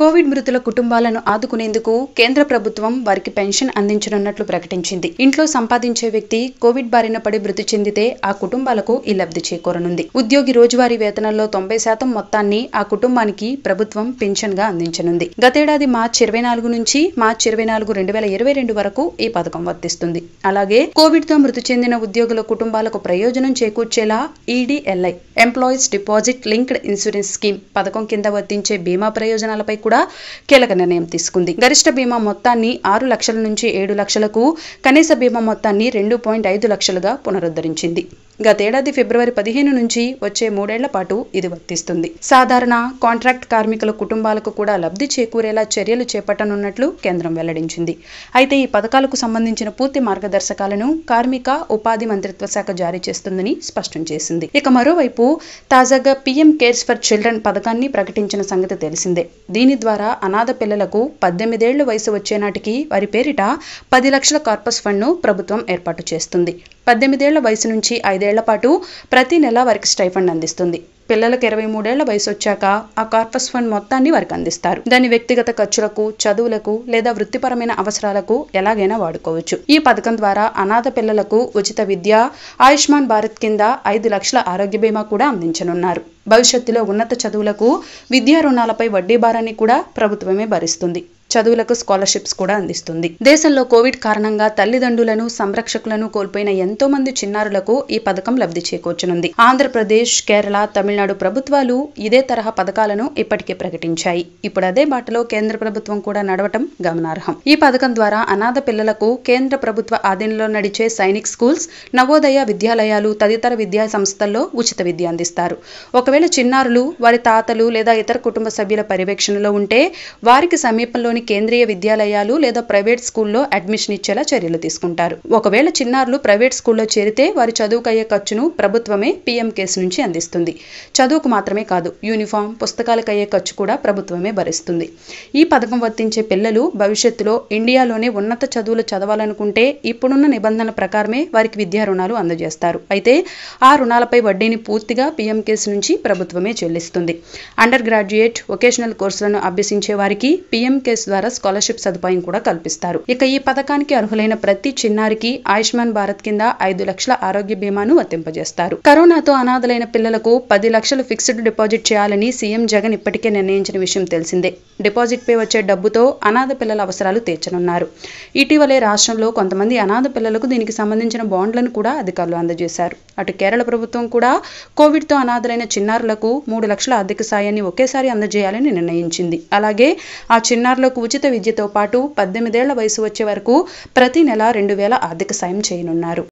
Covid మృతుల కుటుంబాలను ఆదుకునేందుకు కేంద్ర ప్రభుత్వం వారికి పెన్షన్ అందించనున్నట్లు ప్రకటించింది ఇంట్లో సంపాదించే వ్యక్తి కోవిడ్ బారిన పడి మృతి చెందితే ఆ కుటుంబాలకు ఈ లబ్ధి చేకూరనుంది ఉద్యోగి రోజువారీ వేతనంలో తొంభై శాతం మొత్తాన్ని ఆ కుటుంబానికి ప్రభుత్వం పెన్షన్ గా అందించనుంది గతేడాది మార్చి ఇరవై నాలుగు నుంచి మార్చి ఇరవై నాలుగు రెండు వేల ఇరవై రెండు వరకు ఈ పథకం వర్తిస్తుంది అలాగే కోవిడ్ తో మృతి చెందిన ఉద్యోగుల కుటుంబాలకు ప్రయోజనం చేకూర్చేలా EDLI employees deposit linked insurance scheme పథకం కింద వర్తించే బీమా ప్రయోజనాలపై కూడా కీలక నిర్ణయం తీసుకుంది గరిష్ట బీమా మొత్తాన్ని ఆరు లక్షల నుంచి ఏడు లక్షలకు కనీస బీమా మొత్తాన్ని రెండు పాయింట్ ఐదు లక్షలుగా పునరుద్ధరించింది గతేడాది ఫిబ్రవరి పదిహేను నుంచి వచ్చే మూడేళ్ల పాటు ఇది వర్తిస్తుంది సాధారణ కాంట్రాక్ట్ కార్మికుల కుటుంబాలకు కూడా లబ్ధి చేకూరేలా చర్యలు చేపట్టనున్నట్లు కేంద్రం వెల్లడించింది అయితే ఈ పథకాలకు సంబంధించిన పూర్తి మార్గదర్శకాలను కార్మిక ఉపాధి మంత్రిత్వ శాఖ జారీ చేస్తుందని స్పష్టం చేసింది ఇక మరోవైపు తాజాగా పీఎం కేర్స్ ఫర్ చిల్డ్రన్ పథకాన్ని ప్రకటించిన సంగతి తెలిసిందే దీని ద్వారా అనాథ పిల్లలకు పద్దెనిమిదేళ్ల వయసు వచ్చే నాటికి వారి పేరిట పది లక్షల కార్పస్ ఫండ్ను ప్రభుత్వం ఏర్పాటు చేస్తుంది పద్దెనిమిదేళ్ల వయసు నుంచి ఐదేళ్ల పాటు ప్రతి నెల వారికి స్టైఫండ్ అందిస్తుంది పిల్లలకు ఇరవై మూడేళ్ల వయసు వచ్చాక ఆ కార్పస్ ఫండ్ మొత్తాన్ని వారికి అందిస్తారు దాని వ్యక్తిగత ఖర్చులకు చదువులకు లేదా వృత్తిపరమైన అవసరాలకు ఎలాగైనా వాడుకోవచ్చు ఈ పథకం ద్వారా అనాథ పిల్లలకు ఉచిత విద్య ఆయుష్మాన్ భారత్ కింద ఐదు లక్షల ఆరోగ్య బీమా కూడా అందించనున్నారు భవిష్యత్తులో ఉన్నత చదువులకు విద్యా రుణాలపై వడ్డీ భారాన్ని కూడా ప్రభుత్వమే భరిస్తుంది చదువులకు స్కాలర్షిప్స్ కూడా అందిస్తుంది దేశంలో కోవిడ్ కారణంగా తల్లిదండ్రులను సంరక్షకులను కోల్పోయిన ఎంతో మంది చిన్నారులకు ఈ పథకం లబ్ధి చేకూర్చనుంది ఆంధ్రప్రదేశ్ కేరళ తమిళనాడు ప్రభుత్వాలు ఇదే తరహా పథకాలను ఇప్పటికే ప్రకటించాయి ఇప్పుడు అదే బాటలో కేంద్ర ప్రభుత్వం కూడా నడవటం గమనార్హం ఈ పథకం ద్వారా అనాథ పిల్లలకు కేంద్ర ప్రభుత్వ ఆధీనంలో నడిచే సైనిక్ స్కూల్స్ నవోదయ విద్యాలయాలు తదితర విద్యా సంస్థల్లో ఉచిత విద్య అందిస్తారు ఒకవేళ చిన్నారులు వారి తాతలు లేదా ఇతర కుటుంబ సభ్యుల పర్యవేక్షణలో ఉంటే వారికి సమీపంలోని కేంద్రీయ విద్యాలయాలు లేదా ప్రైవేట్ స్కూల్లో అడ్మిషన్ ఇచ్చేలా చర్యలు తీసుకుంటారు ఒకవేళ చిన్నారులు ప్రైవేట్ స్కూల్లో చేరితే వారి చదువుకయ్యే ఖర్చును ప్రభుత్వమే పీఎం కేసు నుంచి అందిస్తుంది చదువుకు మాత్రమే కాదు యూనిఫామ్ పుస్తకాలకు అయ్యే ఖర్చు కూడా ప్రభుత్వమే భరిస్తుంది ఈ పథకం వర్తించే పిల్లలు భవిష్యత్తులో ఇండియాలోనే ఉన్నత చదువులు చదవాలనుకుంటే ఇప్పుడున్న నిబంధనల ప్రకారమే వారికి విద్యా రుణాలు అందజేస్తారు అయితే ఆ రుణాలపై వడ్డీని పూర్తిగా పీఎం కేసు నుంచి ప్రభుత్వమే చెల్లిస్తుంది అండర్ గ్రాడ్యుయేట్ వొకేషనల్ కోర్సులను అభ్యసించే వారికి పీఎం కేసు ద్వారా స్కాలర్షిప్ సదుపాయం కూడా కల్పిస్తారు ఇక ఈ పథకానికి అర్హులైన ప్రతి చిన్నారికి ఆయుష్మాన్ భారత్ కింద ఐదు లక్షల ఆరోగ్య బీమాను వర్తింపజేస్తారు కరోనాతో అనాథలైన పిల్లలకు పది లక్షలు ఫిక్స్డ్ డిపాజిట్ చేయాలని సీఎం జగన్ ఇప్పటికే నిర్ణయించిన విషయం తెలిసిందే డిపాజిట్ పై వచ్చే డబ్బుతో అనాథ పిల్లల అవసరాలు తీర్చనున్నారు ఇటీవలే రాష్ట్రంలో కొంతమంది అనాథ పిల్లలకు దీనికి సంబంధించిన బాండ్లను కూడా అధికారులు అందజేశారు అటు కేరళ ప్రభుత్వం కూడా కోవిడ్తో అనాథలైన చిన్నారులకు మూడు లక్షల ఆర్థిక సాయాన్ని ఒకేసారి అందజేయాలని నిర్ణయించింది అలాగే ఆ చిన్నారులకు ఉచిత విద్యతో పాటు పద్దెనిమిదేళ్ల వయసు వచ్చే వరకు ప్రతి నెల రెండు వేల ఆర్థిక సాయం చేయనున్నారు